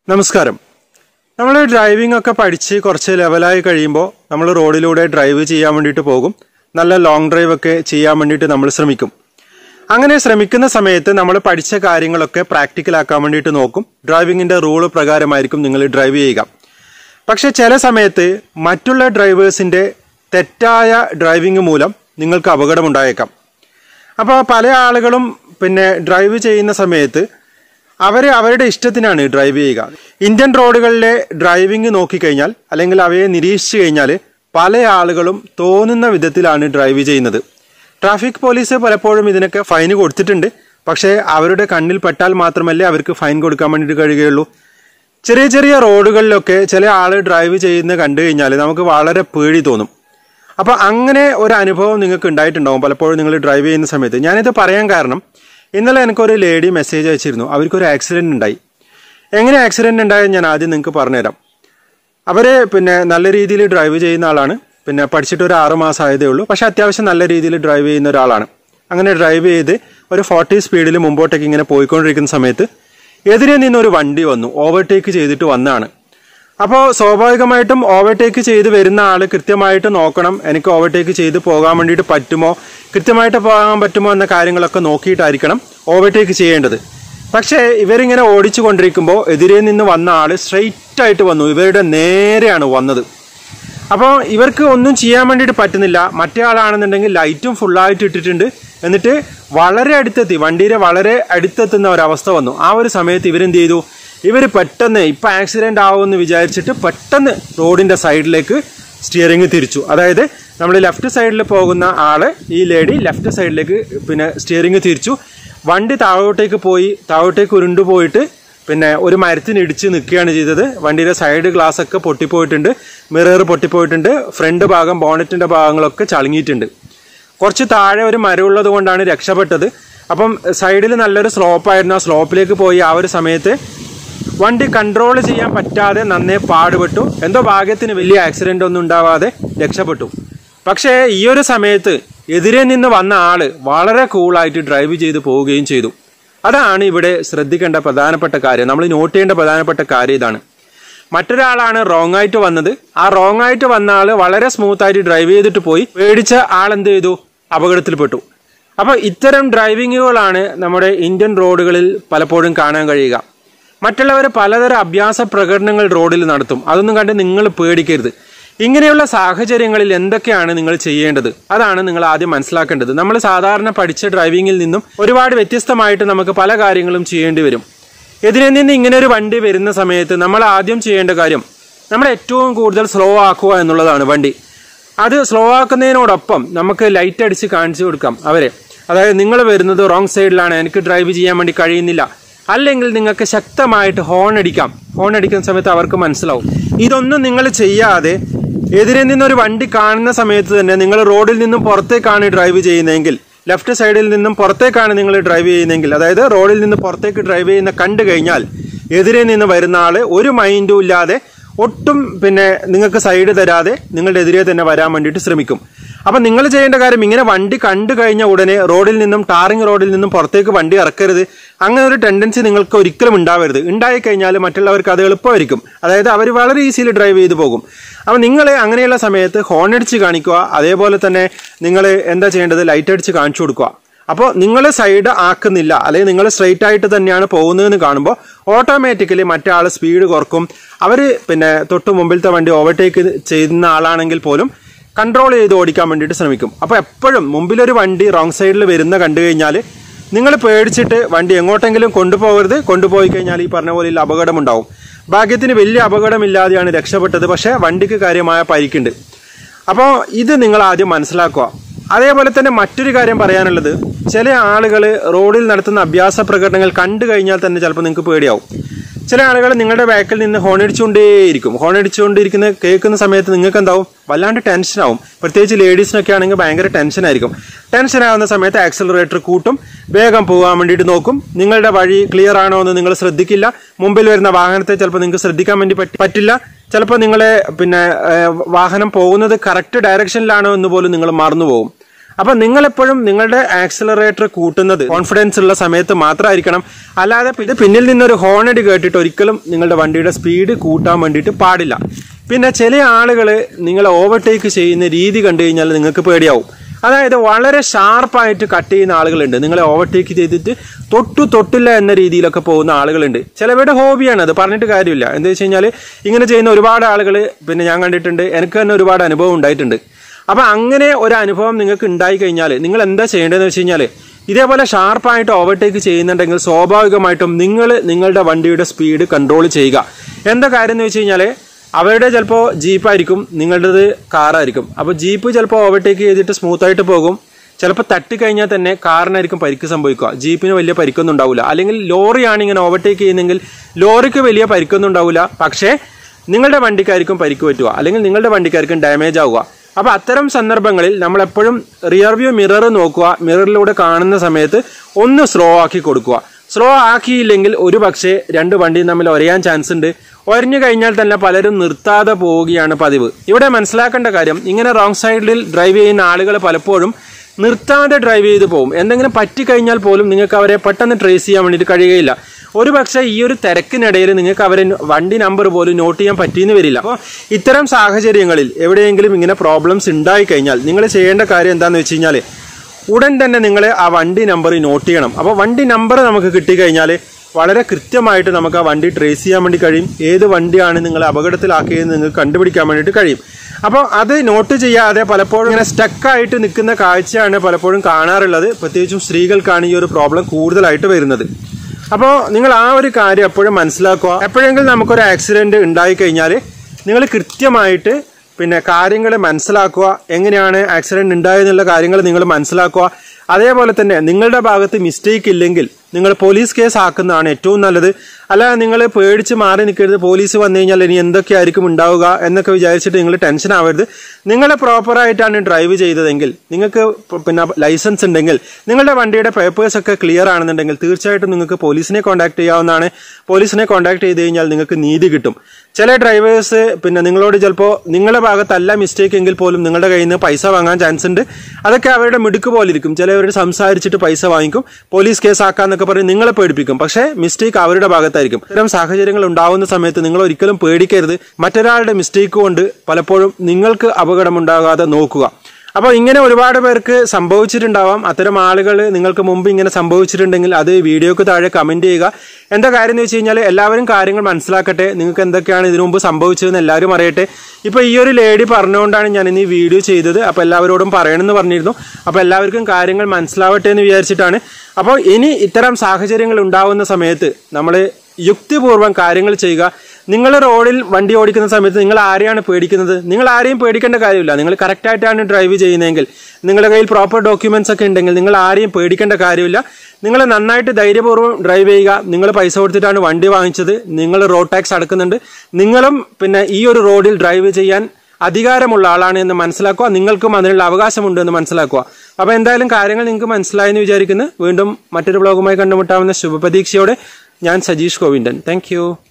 നമസ്കാരം നമ്മൾ ഡ്രൈവിംഗ് ഒക്കെ പഠിച്ച് കുറച്ച് ലെവലായി കഴിയുമ്പോൾ നമ്മൾ റോഡിലൂടെ ഡ്രൈവ് ചെയ്യാൻ വേണ്ടിയിട്ട് പോകും നല്ല ലോങ് ഡ്രൈവ് ഒക്കെ ചെയ്യാൻ വേണ്ടിയിട്ട് നമ്മൾ ശ്രമിക്കും അങ്ങനെ ശ്രമിക്കുന്ന സമയത്ത് നമ്മൾ പഠിച്ച കാര്യങ്ങളൊക്കെ പ്രാക്ടിക്കലാക്കാൻ വേണ്ടിയിട്ട് നോക്കും ഡ്രൈവിങ്ങിന്റെ റൂള് പ്രകാരമായിരിക്കും നിങ്ങൾ ഡ്രൈവ് ചെയ്യുക പക്ഷെ ചില സമയത്ത് മറ്റുള്ള ഡ്രൈവേഴ്സിന്റെ തെറ്റായ ഡ്രൈവിംഗ് മൂലം നിങ്ങൾക്ക് അപകടമുണ്ടായേക്കാം അപ്പോൾ പല ആളുകളും പിന്നെ ഡ്രൈവ് ചെയ്യുന്ന സമയത്ത് അവർ അവരുടെ ഇഷ്ടത്തിനാണ് ഡ്രൈവ് ചെയ്യുക ഇന്ത്യൻ റോഡുകളിലെ ഡ്രൈവിംഗ് നോക്കിക്കഴിഞ്ഞാൽ അല്ലെങ്കിൽ അവയെ നിരീക്ഷിച്ചു കഴിഞ്ഞാൽ പല ആളുകളും തോന്നുന്ന വിധത്തിലാണ് ഡ്രൈവ് ചെയ്യുന്നത് ട്രാഫിക് പോലീസ് പലപ്പോഴും ഇതിനൊക്കെ ഫൈൻ കൊടുത്തിട്ടുണ്ട് പക്ഷേ അവരുടെ കണ്ണിൽ പെട്ടാൽ മാത്രമല്ലേ അവർക്ക് ഫൈൻ കൊടുക്കാൻ വേണ്ടിയിട്ട് കഴിയുകയുള്ളൂ ചെറിയ ചെറിയ റോഡുകളിലൊക്കെ ചില ആള് ഡ്രൈവ് ചെയ്യുന്ന കണ്ടു കഴിഞ്ഞാൽ നമുക്ക് വളരെ പേടി തോന്നും അപ്പൊ അങ്ങനെ ഒരു അനുഭവം നിങ്ങൾക്ക് ഉണ്ടായിട്ടുണ്ടാവും പലപ്പോഴും നിങ്ങൾ ഡ്രൈവ് ചെയ്യുന്ന സമയത്ത് ഞാനിത് പറയാൻ കാരണം ഇന്നലെ എനിക്കൊരു ലേഡി മെസ്സേജ് അയച്ചിരുന്നു അവർക്കൊരു ആക്സിഡന്റ് ഉണ്ടായി എങ്ങനെ ആക്സിഡന്റ് ഉണ്ടായെന്ന് ഞാൻ ആദ്യം നിങ്ങൾക്ക് പറഞ്ഞുതരാം അവര് പിന്നെ നല്ല രീതിയിൽ ഡ്രൈവ് ചെയ്യുന്ന ആളാണ് പിന്നെ പഠിച്ചിട്ട് ഒരു ആറ് മാസം ആയതേ ഉള്ളൂ പക്ഷെ അത്യാവശ്യം നല്ല രീതിയിൽ ഡ്രൈവ് ചെയ്യുന്ന ഒരാളാണ് അങ്ങനെ ഡ്രൈവ് ചെയ്ത് ഒരു ഫോർട്ടി സ്പീഡിൽ മുമ്പോട്ടേക്ക് ഇങ്ങനെ പോയിക്കൊണ്ടിരിക്കുന്ന സമയത്ത് എതിരെ നിന്നൊരു വണ്ടി വന്നു ഓവർടേക്ക് ചെയ്തിട്ട് വന്നാണ് അപ്പോൾ സ്വാഭാവികമായിട്ടും ഓവർടേക്ക് ചെയ്ത് വരുന്ന ആൾ കൃത്യമായിട്ട് നോക്കണം എനിക്ക് ഓവർടേക്ക് ചെയ്ത് പോകാൻ വേണ്ടിയിട്ട് പറ്റുമോ കൃത്യമായിട്ട് പോകാൻ പറ്റുമോ എന്ന കാര്യങ്ങളൊക്കെ നോക്കിയിട്ടായിരിക്കണം ഓവർടേക്ക് ചെയ്യേണ്ടത് പക്ഷേ ഇവരിങ്ങനെ ഓടിച്ചു കൊണ്ടിരിക്കുമ്പോൾ എതിരെ നിന്ന് വന്ന ആൾ സ്ട്രെയിറ്റ് ആയിട്ട് വന്നു ഇവരുടെ നേരെയാണ് വന്നത് അപ്പോൾ ഇവർക്ക് ഒന്നും ചെയ്യാൻ വേണ്ടിയിട്ട് പറ്റുന്നില്ല മറ്റേ ആളാണെന്നുണ്ടെങ്കിൽ ലൈറ്റും ഫുള്ളായിട്ട് ഇട്ടിട്ടുണ്ട് എന്നിട്ട് വളരെ അടുത്തെത്തി വണ്ടിയുടെ വളരെ അടുത്തെത്തുന്ന ഒരവസ്ഥ വന്നു ആ ഒരു സമയത്ത് ഇവരെന്ത് ചെയ്തു ഇവർ പെട്ടെന്ന് ഇപ്പം ആക്സിഡന്റ് ആവുമെന്ന് വിചാരിച്ചിട്ട് പെട്ടെന്ന് റോഡിന്റെ സൈഡിലേക്ക് സ്റ്റിയറിംഗ് തിരിച്ചു അതായത് നമ്മൾ ലെഫ്റ്റ് സൈഡിൽ പോകുന്ന ആള് ഈ ലേഡി ലെഫ്റ്റ് സൈഡിലേക്ക് പിന്നെ സ്റ്റിയറിംഗ് തിരിച്ചു വണ്ടി താഴോട്ടേക്ക് പോയി താഴോട്ടേക്ക് ഉരുണ്ടുപോയിട്ട് പിന്നെ ഒരു മരത്തിന് ഇടിച്ച് നിൽക്കുകയാണ് ചെയ്തത് വണ്ടിയുടെ സൈഡ് ഗ്ലാസ് ഒക്കെ പൊട്ടിപ്പോയിട്ടുണ്ട് മിറർ പൊട്ടിപ്പോയിട്ടുണ്ട് ഫ്രണ്ട് ഭാഗം ബോണറ്റിന്റെ ഭാഗങ്ങളൊക്കെ ചളുങ്ങിയിട്ടുണ്ട് കുറച്ച് താഴെ ഒരു മരമുള്ളത് കൊണ്ടാണ് രക്ഷപ്പെട്ടത് അപ്പം സൈഡിൽ നല്ലൊരു സ്ലോപ്പായിരുന്നു ആ സ്ലോപ്പിലേക്ക് പോയി ആ ഒരു സമയത്ത് വണ്ടി കൺട്രോൾ ചെയ്യാൻ പറ്റാതെ നന്നേ പാടുപെട്ടു എന്തോ ഭാഗ്യത്തിന് വലിയ ആക്സിഡന്റ് ഒന്നും ഉണ്ടാവാതെ രക്ഷപ്പെട്ടു പക്ഷേ ഈ ഒരു സമയത്ത് എതിരെ നിന്ന് വന്ന ആള് വളരെ കൂളായിട്ട് ഡ്രൈവ് ചെയ്ത് പോവുകയും ചെയ്തു അതാണ് ഇവിടെ ശ്രദ്ധിക്കേണ്ട പ്രധാനപ്പെട്ട കാര്യം നമ്മൾ നോട്ട് ചെയ്യേണ്ട പ്രധാനപ്പെട്ട കാര്യം ഇതാണ് മറ്റൊരാളാണ് റോങ് ആയിട്ട് വന്നത് ആ റോങ് ആയിട്ട് വന്ന ആള് വളരെ സ്മൂത്ത് ആയിട്ട് ഡ്രൈവ് ചെയ്തിട്ട് പോയി പേടിച്ച ആൾ എന്ത് ചെയ്തു അപകടത്തിൽപ്പെട്ടു അപ്പൊ ഇത്തരം ഡ്രൈവിങ്ങുകളാണ് നമ്മുടെ ഇന്ത്യൻ റോഡുകളിൽ പലപ്പോഴും കാണാൻ കഴിയുക മറ്റുള്ളവർ പലതരം അഭ്യാസ പ്രകടനങ്ങൾ റോഡിൽ നടത്തും അതൊന്നും കണ്ട് നിങ്ങൾ പേടിക്കരുത് ഇങ്ങനെയുള്ള സാഹചര്യങ്ങളിൽ എന്തൊക്കെയാണ് നിങ്ങൾ ചെയ്യേണ്ടത് അതാണ് നിങ്ങൾ ആദ്യം മനസ്സിലാക്കേണ്ടത് നമ്മൾ സാധാരണ പഠിച്ച ഡ്രൈവിംഗിൽ നിന്നും ഒരുപാട് വ്യത്യസ്തമായിട്ട് നമുക്ക് പല കാര്യങ്ങളും ചെയ്യേണ്ടി വരും എതിരെ നിന്ന് ഇങ്ങനെ ഒരു വണ്ടി വരുന്ന സമയത്ത് നമ്മൾ ആദ്യം ചെയ്യേണ്ട കാര്യം നമ്മൾ ഏറ്റവും കൂടുതൽ സ്ലോ ആക്കുക എന്നുള്ളതാണ് വണ്ടി അത് സ്ലോ ആക്കുന്നതിനോടൊപ്പം നമുക്ക് ലൈറ്റ് അടിച്ച് കാണിച്ചു കൊടുക്കാം അവരെ അതായത് നിങ്ങൾ വരുന്നത് റോങ് സൈഡിലാണ് എനിക്ക് ഡ്രൈവ് ചെയ്യാൻ വേണ്ടി കഴിയുന്നില്ല അല്ലെങ്കിൽ നിങ്ങൾക്ക് ശക്തമായിട്ട് ഹോൺ അടിക്കാം ഹോൺ അടിക്കുന്ന സമയത്ത് അവർക്ക് മനസ്സിലാവും ഇതൊന്നും നിങ്ങൾ ചെയ്യാതെ എതിരെ നിന്നൊരു വണ്ടി കാണുന്ന സമയത്ത് തന്നെ നിങ്ങൾ റോഡിൽ നിന്നും പുറത്തേക്കാണ് ഡ്രൈവ് ചെയ്യുന്നതെങ്കിൽ ലെഫ്റ്റ് സൈഡിൽ നിന്നും പുറത്തേക്കാണ് നിങ്ങൾ ഡ്രൈവ് ചെയ്യുന്നതെങ്കിൽ അതായത് റോഡിൽ നിന്ന് പുറത്തേക്ക് ഡ്രൈവ് ചെയ്യുന്ന കണ്ടു കഴിഞ്ഞാൽ എതിരെ നിന്ന് വരുന്ന ആള് ഒരു മൈൻഡും ഇല്ലാതെ ഒട്ടും പിന്നെ നിങ്ങൾക്ക് സൈഡ് തരാതെ നിങ്ങളുടെ എതിരെ തന്നെ വരാൻ വേണ്ടിയിട്ട് ശ്രമിക്കും അപ്പൊ നിങ്ങൾ ചെയ്യേണ്ട കാര്യം ഇങ്ങനെ വണ്ടി കണ്ടു കഴിഞ്ഞ ഉടനെ റോഡിൽ നിന്നും ടാറിംഗ് റോഡിൽ നിന്നും പുറത്തേക്ക് വണ്ടി ഇറക്കരുത് അങ്ങനെ ഒരു ടെൻഡൻസി നിങ്ങൾക്ക് ഒരിക്കലും ഉണ്ടാവരുത് ഉണ്ടായി കഴിഞ്ഞാൽ മറ്റുള്ളവർക്ക് അത് എളുപ്പമായിരിക്കും അതായത് അവർ വളരെ ഈസിയിൽ ഡ്രൈവ് ചെയ്തു പോകും അപ്പൊ നിങ്ങൾ അങ്ങനെയുള്ള സമയത്ത് ഹോൺ അടിച്ച് കാണിക്കുക അതേപോലെ തന്നെ നിങ്ങൾ എന്താ ചെയ്യേണ്ടത് ലൈറ്റ് അടിച്ച് കാണിച്ചു കൊടുക്കുക അപ്പോൾ നിങ്ങൾ സൈഡ് ആക്കുന്നില്ല അല്ലെങ്കിൽ നിങ്ങൾ സ്ട്രെയിറ്റ് ആയിട്ട് തന്നെയാണ് പോകുന്നതെന്ന് കാണുമ്പോൾ ഓട്ടോമാറ്റിക്കലി മറ്റേ ആൾ സ്പീഡ് കുറക്കും അവർ പിന്നെ തൊട്ട് മുമ്പിലത്തെ വണ്ടി ഓവർടേക്ക് ചെയ്യുന്ന ആളാണെങ്കിൽ പോലും കൺട്രോൾ ചെയ്ത് ഓടിക്കാൻ വേണ്ടിയിട്ട് ശ്രമിക്കും അപ്പോൾ എപ്പോഴും മുമ്പിലൊരു വണ്ടി റോങ് സൈഡിൽ വരുന്ന കണ്ടു കഴിഞ്ഞാൽ നിങ്ങൾ പേടിച്ചിട്ട് വണ്ടി എങ്ങോട്ടെങ്കിലും കൊണ്ടുപോകരുത് കൊണ്ടുപോയി കഴിഞ്ഞാൽ ഈ പറഞ്ഞ പോലെ അപകടമുണ്ടാവും ഭാഗ്യത്തിന് വലിയ അപകടമില്ലാതെയാണ് രക്ഷപ്പെട്ടത് പക്ഷേ വണ്ടിക്ക് കാര്യമായ പരിക്കുണ്ട് അപ്പോൾ ഇത് നിങ്ങൾ ആദ്യം മനസ്സിലാക്കുക അതേപോലെ തന്നെ മറ്റൊരു കാര്യം പറയാനുള്ളത് ചില ആളുകൾ റോഡിൽ നടത്തുന്ന അഭ്യാസ പ്രകടനങ്ങൾ കണ്ടു കഴിഞ്ഞാൽ തന്നെ ചിലപ്പോൾ നിങ്ങൾക്ക് പേടിയാവും ചില ആളുകൾ നിങ്ങളുടെ ബാക്കിൽ നിന്ന് ഹോൺ അടിച്ചുകൊണ്ടേയിരിക്കും ഹോൺ അടിച്ചുകൊണ്ടിരിക്കുന്ന കേൾക്കുന്ന സമയത്ത് നിങ്ങൾക്ക് എന്താവും വല്ലാണ്ട് ടെൻഷൻ ആവും പ്രത്യേകിച്ച് ലേഡീസിനൊക്കെ ആണെങ്കിൽ ഭയങ്കര ടെൻഷൻ ആയിരിക്കും ടെൻഷൻ ആവുന്ന സമയത്ത് ആക്സിലറേറ്റർ കൂട്ടും വേഗം പോകാൻ വേണ്ടിയിട്ട് നോക്കും നിങ്ങളുടെ വഴി ക്ലിയർ ആണോ എന്ന് നിങ്ങൾ ശ്രദ്ധിക്കില്ല മുമ്പിൽ വരുന്ന വാഹനത്തെ ചിലപ്പോൾ നിങ്ങൾക്ക് ശ്രദ്ധിക്കാൻ വേണ്ടി പറ്റി- പറ്റില്ല ചിലപ്പോൾ നിങ്ങളെ പിന്നെ ഏഹ്, വാഹനം പോകുന്നത് കറക്റ്റ് ഡയറക്ഷനിലാണോ എന്ന് പോലും നിങ്ങൾ മറന്നു പോകും അപ്പൊ നിങ്ങളെപ്പോഴും നിങ്ങളുടെ ആക്സിലറേറ്റർ കൂട്ടുന്നത് കോൺഫിഡൻസ് ഉള്ള സമയത്ത് മാത്രമായിരിക്കണം അല്ലാതെ ഇത് പിന്നിൽ നിന്നൊരു ഹോണടി കേട്ടിട്ട് ഒരിക്കലും നിങ്ങളുടെ വണ്ടിയുടെ സ്പീഡ് കൂട്ടാൻ വേണ്ടിയിട്ട് പാടില്ല പിന്നെ ചില ആളുകൾ നിങ്ങളെ ഓവർടേക്ക് ചെയ്യുന്ന രീതി കണ്ടു കഴിഞ്ഞാൽ നിങ്ങൾക്ക് പേടിയാവും അതായത് വളരെ ഷാർപ്പായിട്ട് കട്ട് ചെയ്യുന്ന ആളുകളുണ്ട് നിങ്ങളെ ഓവർടേക്ക് ചെയ്തിട്ട് തൊട്ടു തൊട്ടില്ല എന്ന രീതിയിലൊക്കെ പോകുന്ന ആളുകളുണ്ട് ചിലവരുടെ ഹോബിയാണ് അത് പറഞ്ഞിട്ട് കാര്യമില്ല എന്താ വെച്ച് കഴിഞ്ഞാൽ ഇങ്ങനെ ചെയ്യുന്ന ഒരുപാട് ആളുകൾ പിന്നെ ഞാൻ കണ്ടിട്ടുണ്ട് എനിക്ക് തന്നെ ഒരുപാട് അനുഭവം ഉണ്ടായിട്ടുണ്ട് അപ്പൊ അങ്ങനെ ഒരു അനുഭവം നിങ്ങൾക്ക് ഉണ്ടായി കഴിഞ്ഞാൽ നിങ്ങൾ എന്താ ചെയ്യേണ്ടതെന്ന് വെച്ച് കഴിഞ്ഞാൽ ഇതേപോലെ ഷാർപ്പായിട്ട് ഓവർടേക്ക് ചെയ്യുന്നുണ്ടെങ്കിൽ സ്വാഭാവികമായിട്ടും നിങ്ങൾ നിങ്ങളുടെ വണ്ടിയുടെ സ്പീഡ് കൺട്രോൾ ചെയ്യുക എന്താ കാര്യം എന്ന് വെച്ച് കഴിഞ്ഞാൽ അവരുടെ ചിലപ്പോൾ ജീപ്പായിരിക്കും നിങ്ങളുടേത് കാറായിരിക്കും അപ്പോൾ ജീപ്പ് ചിലപ്പോൾ ഓവർടേക്ക് ചെയ്തിട്ട് സ്മൂത്ത് ആയിട്ട് പോകും ചിലപ്പോൾ തട്ടിക്കഴിഞ്ഞാൽ തന്നെ കാറിനായിരിക്കും പരിക്ക് സംഭവിക്കുക ജീപ്പിന് വലിയ പരിക്കൊന്നും ഉണ്ടാവില്ല അല്ലെങ്കിൽ ലോറിയാണ് ഇങ്ങനെ ഓവർടേക്ക് ചെയ്യുന്നെങ്കിൽ ലോറിക്ക് വലിയ പരിക്കൊന്നും ഉണ്ടാവില്ല പക്ഷേ നിങ്ങളുടെ വണ്ടിക്കായിരിക്കും പരിക്ക് പറ്റുക അല്ലെങ്കിൽ നിങ്ങളുടെ വണ്ടിക്കായിരിക്കും ഡാമേജ് ആവുക അപ്പൊ അത്തരം സന്ദർഭങ്ങളിൽ നമ്മൾ എപ്പോഴും റിയർ വ്യൂ മിറർ നോക്കുക മിററിലൂടെ കാണുന്ന സമയത്ത് ഒന്ന് സ്ലോ ആക്കി കൊടുക്കുക സ്ലോ ആക്കിയില്ലെങ്കിൽ ഒരു പക്ഷേ രണ്ട് വണ്ടിയും തമ്മിൽ ഒരയാൻ ചാൻസ് ഉണ്ട് ഒരഞ്ഞു കഴിഞ്ഞാൽ തന്നെ പലരും നിർത്താതെ പോവുകയാണ് പതിവ് ഇവിടെ മനസ്സിലാക്കേണ്ട കാര്യം ഇങ്ങനെ റോങ് സൈഡിൽ ഡ്രൈവ് ചെയ്യുന്ന ആളുകൾ പലപ്പോഴും നിർത്താതെ ഡ്രൈവ് ചെയ്ത് പോകും എന്തെങ്കിലും പറ്റിക്കഴിഞ്ഞാൽ പോലും നിങ്ങൾക്ക് അവരെ പെട്ടെന്ന് ട്രേസ് ചെയ്യാൻ വേണ്ടിയിട്ട് കഴിയുകയില്ല ഒരു പക്ഷേ ഈ ഒരു തിരക്കിനിടയിൽ നിങ്ങൾക്ക് അവരെ വണ്ടി നമ്പർ പോലും നോട്ട് ചെയ്യാൻ പറ്റിയെന്ന് വരില്ല അപ്പോൾ ഇത്തരം സാഹചര്യങ്ങളിൽ എവിടെയെങ്കിലും ഇങ്ങനെ പ്രോബ്ലംസ് ഉണ്ടായി കഴിഞ്ഞാൽ നിങ്ങൾ ചെയ്യേണ്ട കാര്യം എന്താണെന്ന് വെച്ച് കഴിഞ്ഞാൽ ഉടൻ തന്നെ നിങ്ങൾ ആ വണ്ടി നമ്പർ നോട്ട് ചെയ്യണം അപ്പോൾ വണ്ടി നമ്പർ നമുക്ക് കിട്ടിക്കഴിഞ്ഞാൽ വളരെ കൃത്യമായിട്ട് നമുക്ക് ആ വണ്ടി ട്രേസ് ചെയ്യാൻ വേണ്ടി കഴിയും ഏത് വണ്ടിയാണ് നിങ്ങൾ അപകടത്തിലാക്കിയതെന്ന് നിങ്ങൾക്ക് കണ്ടുപിടിക്കാൻ വേണ്ടിയിട്ട് കഴിയും അപ്പോൾ അത് നോട്ട് ചെയ്യാതെ പലപ്പോഴും ഇങ്ങനെ സ്റ്റക്കായിട്ട് നിൽക്കുന്ന കാഴ്ചയാണ് പലപ്പോഴും കാണാറുള്ളത് പ്രത്യേകിച്ചും സ്ത്രീകൾക്കാണ് ഈ ഒരു പ്രോബ്ലം കൂടുതലായിട്ട് വരുന്നത് അപ്പോൾ നിങ്ങൾ ആ ഒരു കാര്യം എപ്പോഴും മനസ്സിലാക്കുക എപ്പോഴെങ്കിലും നമുക്കൊരു ആക്സിഡന്റ് ഉണ്ടായി കഴിഞ്ഞാൽ നിങ്ങൾ കൃത്യമായിട്ട് പിന്നെ കാര്യങ്ങൾ മനസ്സിലാക്കുക എങ്ങനെയാണ് ആക്സിഡന്റ് ഉണ്ടായെന്നുള്ള കാര്യങ്ങൾ നിങ്ങൾ മനസ്സിലാക്കുക അതേപോലെ തന്നെ നിങ്ങളുടെ ഭാഗത്ത് മിസ്റ്റേക്ക് ഇല്ലെങ്കിൽ നിങ്ങൾ പോലീസ് കേസ് ആക്കുന്നതാണ് ഏറ്റവും നല്ലത് അല്ലാതെ നിങ്ങൾ പേടിച്ച് മാറി നിൽക്കരുത് പോലീസ് വന്നു കഴിഞ്ഞാൽ ഇനി എന്തൊക്കെയായിരിക്കും ഉണ്ടാവുക എന്നൊക്കെ വിചാരിച്ചിട്ട് നിങ്ങൾ ടെൻഷൻ ആവരുത് നിങ്ങൾ പ്രോപ്പറായിട്ടാണ് ഡ്രൈവ് ചെയ്തതെങ്കിൽ നിങ്ങൾക്ക് പ- പിന്നെ ലൈസൻസ് ഉണ്ടെങ്കിൽ നിങ്ങളുടെ വണ്ടിയുടെ പേപ്പേഴ്സ് ഒക്കെ ക്ലിയർ ആണെന്നുണ്ടെങ്കിൽ തീർച്ചയായിട്ടും നിങ്ങൾക്ക് പോലീസിനെ കോൺടാക്ട് ചെയ്യാവുന്നതാണ് പോലീസിനെ കോൺടാക്ട് ചെയ്ത് കഴിഞ്ഞാൽ നിങ്ങൾക്ക് നീതി കിട്ടും ചില ഡ്രൈവേഴ്സ് പിന്നെ നിങ്ങളോട് ചിലപ്പോൾ നിങ്ങളുടെ ഭാഗത്തല്ല മിസ്റ്റേക്ക് എങ്കിൽ പോലും നിങ്ങളുടെ കയ്യിൽ നിന്ന് പൈസ വാങ്ങാൻ ചാൻസ് ഉണ്ട് അതൊക്കെ അവരുടെ മിടുക്ക് പോലെ ഇരിക്കും ചിലവർ സംസാരിച്ചിട്ട് പൈസ വാങ്ങിക്കും പോലീസ് കേസ് ആക്കാന്നൊക്കെ പറഞ്ഞ് നിങ്ങളെ പേടിപ്പിക്കും പക്ഷേ മിസ്റ്റേക്ക് അവരുടെ ഭാഗത്തായിരിക്കും ഇത്തരം സാഹചര്യങ്ങൾ ഉണ്ടാവുന്ന സമയത്ത് നിങ്ങൾ ഒരിക്കലും പേടിക്കരുത് മറ്റൊരാളുടെ മിസ്റ്റേക്ക് കൊണ്ട് പലപ്പോഴും നിങ്ങൾക്ക് അപകടമുണ്ടാകാതെ നോക്കുക അപ്പോൾ ഇങ്ങനെ ഒരുപാട് പേർക്ക് സംഭവിച്ചിട്ടുണ്ടാവാം അത്തരം ആളുകൾ നിങ്ങൾക്ക് മുമ്പ് ഇങ്ങനെ സംഭവിച്ചിട്ടുണ്ടെങ്കിൽ അത് വീഡിയോക്ക് താഴെ കമന്റ് ചെയ്യുക എന്താ കാര്യം എന്ന് വെച്ച് കഴിഞ്ഞാൽ എല്ലാവരും കാര്യങ്ങൾ മനസ്സിലാക്കട്ടെ നിങ്ങൾക്ക് എന്തൊക്കെയാണ് ഇതിനു മുമ്പ് സംഭവിച്ചതെന്ന് എല്ലാവരും അറിയട്ടെ ഇപ്പോൾ ഈ ഒരു ലേഡി പറഞ്ഞുകൊണ്ടാണ് ഞാൻ ഇന്ന് ഈ വീഡിയോ ചെയ്തത് അപ്പോൾ എല്ലാവരോടും പറയണമെന്ന് പറഞ്ഞിരുന്നു അപ്പോൾ എല്ലാവർക്കും കാര്യങ്ങൾ മനസ്സിലാവട്ടെ എന്ന് വിചാരിച്ചിട്ടാണ് അപ്പോൾ ഇനി ഇത്തരം സാഹചര്യങ്ങൾ ഉണ്ടാവുന്ന സമയത്ത് നമ്മൾ യുക്തിപൂർവ്വം കാര്യങ്ങൾ ചെയ്യുക നിങ്ങൾ റോഡിൽ വണ്ടി ഓടിക്കുന്ന സമയത്ത് നിങ്ങൾ ആരെയാണ് പേടിക്കുന്നത് നിങ്ങൾ ആരെയും പേടിക്കേണ്ട കാര്യമില്ല നിങ്ങൾ കറക്റ്റായിട്ടാണ് ഡ്രൈവ് ചെയ്യുന്നതെങ്കിൽ നിങ്ങളുടെ കയ്യിൽ പ്രോപ്പർ ഡോക്യുമെന്റ്സ് ഒക്കെ ഉണ്ടെങ്കിൽ നിങ്ങൾ ആരെയും പേടിക്കേണ്ട കാര്യമില്ല നിങ്ങൾ നന്നായിട്ട് ധൈര്യപൂർവ്വം ഡ്രൈവ് ചെയ്യുക നിങ്ങൾ പൈസ കൊടുത്തിട്ടാണ് വണ്ടി വാങ്ങിച്ചത് നിങ്ങൾ റോഡ് ടാക്സ് അടക്കുന്നുണ്ട് നിങ്ങളും പിന്നെ ഈ ഒരു റോഡിൽ ഡ്രൈവ് ചെയ്യാൻ അധികാരമുള്ള ആളാണ് എന്ന് മനസ്സിലാക്കുക നിങ്ങൾക്കും അതിനുള്ള അവകാശമുണ്ട് എന്ന് മനസ്സിലാക്കുക അപ്പൊ എന്തായാലും കാര്യങ്ങൾ നിങ്ങൾക്ക് മനസ്സിലായെന്ന് വിചാരിക്കുന്നു വീണ്ടും മറ്റൊരു ബ്ലോഗുമായി കണ്ടുമുട്ടാവുന്ന ശുഭപ്രതീക്ഷയോടെ ഞാൻ സജീഷ് ഗോവിന്ദൻ താങ്ക്